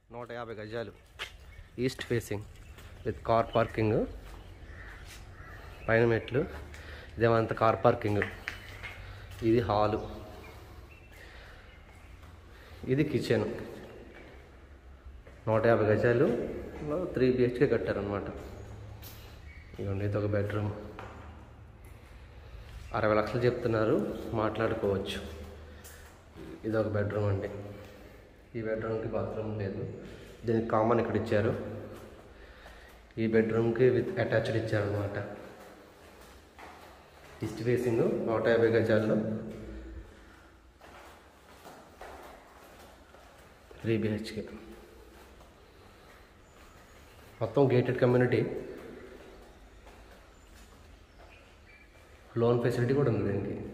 నూట యాభై గజాలు east facing with car parking పైన మెట్లు ఇదేమంత కార్ పార్కింగ్ ఇది హాలు ఇది కిచెన్ నూట యాభై గజాలు త్రీ బిహెచ్కే కట్టారనమాట ఇదిగోండి ఇది ఒక బెడ్రూమ్ అరవై లక్షలు చెప్తున్నారు మాట్లాడుకోవచ్చు ఇది ఒక బెడ్రూమ్ అండి ఈ బెడ్రూమ్కి బాత్రూమ్ లేదు దీనికి కామన్ ఇక్కడ ఇచ్చారు ఈ బెడ్రూమ్కి విత్ అటాచ్డ్ ఇచ్చారనమాట ఈస్ట్ ఫేసింగ్ నూట యాభై గజాల్లో త్రీ బిహెచ్కే మొత్తం గేటెడ్ కమ్యూనిటీ లోన్ ఫెసిలిటీ కూడా ఉంది దీనికి